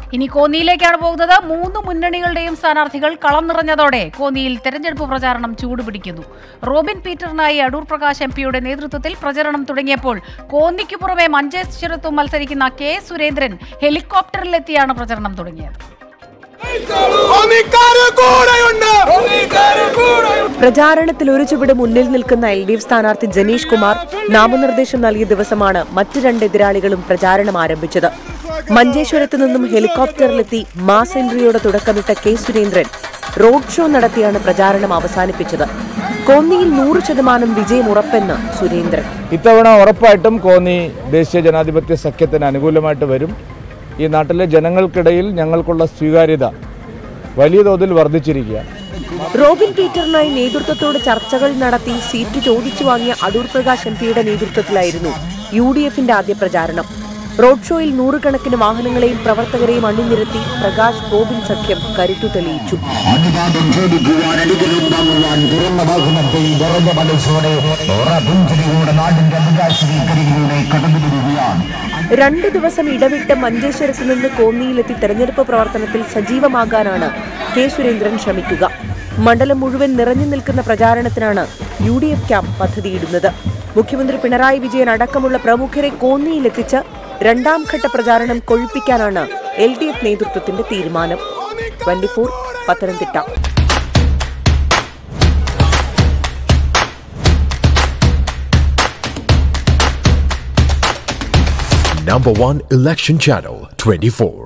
ഇനി കോന്നിയിലേക്കാണ് പോകുന്നത് മൂന്ന് മുന്നണികളുടെയും സ്ഥാനാർത്ഥികൾ കളം നിറഞ്ഞതോടെ കോന്നിയിൽ തെരഞ്ഞെടുപ്പ് പ്രചാരണം ചൂടുപിടിക്കുന്നു റോബിൻ പീറ്ററിനായി അടൂർ പ്രകാശ് എം പിയുടെ നേതൃത്വത്തിൽ പ്രചരണം തുടങ്ങിയപ്പോൾ കോന്നിക്ക് പുറമെ മഞ്ചേശ്വരത്തും മത്സരിക്കുന്ന കെ സുരേന്ദ്രൻ ഹെലികോപ്റ്ററിലെത്തിയാണ് പ്രചരണം തുടങ്ങിയത് പ്രചാരണത്തിൽ ഒരു ചുവട് മുന്നിൽ നിൽക്കുന്ന എൽ ഡി എഫ് സ്ഥാനാർത്ഥി ജനീഷ് കുമാർ നാമനിർദ്ദേശം നൽകിയ ദിവസമാണ് മറ്റു രണ്ട് എതിരാളികളും പ്രചാരണം ആരംഭിച്ചത് മഞ്ചേശ്വരത്ത് നിന്നും ഹെലികോപ്റ്ററിലെത്തി മാസ് എൻട്രിയോടെ തുടക്കമിട്ട കെ സുരേന്ദ്രൻ റോഡ് ഷോ നടത്തിയാണ് പ്രചാരണം അവസാനിപ്പിച്ചത് കോന്നിയിൽ നൂറ് ശതമാനം വിജയം ഉറപ്പെന്ന് സുരേന്ദ്രൻ ഇത്തവണ ഉറപ്പായിട്ടും കോന്നി ദേശീയ ജനാധിപത്യ സഖ്യത്തിന് അനുകൂലമായിട്ട് വരും ഈ നാട്ടിലെ ജനങ്ങൾക്കിടയിൽ ഞങ്ങൾക്കുള്ള സ്വീകാര്യത വലിയ തോതിൽ വർദ്ധിച്ചിരിക്കുക റോബിൻ പീറ്ററിനായി നേതൃത്വത്തോട് ചർച്ചകൾ നടത്തി സീറ്റ് ചോദിച്ചു വാങ്ങിയ അടൂർ പ്രകാശ് എം പിയുടെ നേതൃത്വത്തിലായിരുന്നു യു ഡി എഫിന്റെ ആദ്യ പ്രചാരണം റോഡ് ഷോയിൽ നൂറുകണക്കിന് വാഹനങ്ങളെയും പ്രവർത്തകരെയും അണിനിരത്തി പ്രകാശ് റോബിൻ സഖ്യം കരുത്തു തെളിയിച്ചു അനുവാദം ചോദിക്കുവാൻ അടികളും വാങ്ങുവാൻ തുറന്ന വാഹനത്തിൽ നിറഞ്ഞ മനസ്സോടെ പുഞ്ചിരിയോടെ നാടിന്റെ അഭിലാഷികരികളിലൂടെ കടന്നുവരികയാണ് രണ്ടു ദിവസം ഇടവിട്ട് മഞ്ചേശ്വരത്ത് നിന്ന് കോന്നിയിലെത്തി തെരഞ്ഞെടുപ്പ് പ്രവർത്തനത്തിൽ സജീവമാകാനാണ് കെ സുരേന്ദ്രൻ ശ്രമിക്കുക മണ്ഡലം മുഴുവൻ നിറഞ്ഞു നിൽക്കുന്ന പ്രചാരണത്തിനാണ് യു ഡി എഫ് ക്യാമ്പ് പദ്ധതിയിടുന്നത് മുഖ്യമന്ത്രി പിണറായി വിജയൻ അടക്കമുള്ള പ്രമുഖരെ കോന്നിയിലെത്തിച്ച് രണ്ടാം ഘട്ട പ്രചാരണം കൊഴുപ്പിക്കാനാണ് എൽ ഡി എഫ് നേതൃത്വത്തിന്റെ തീരുമാനം twenty four Pathanamthitta Number one election channel 24.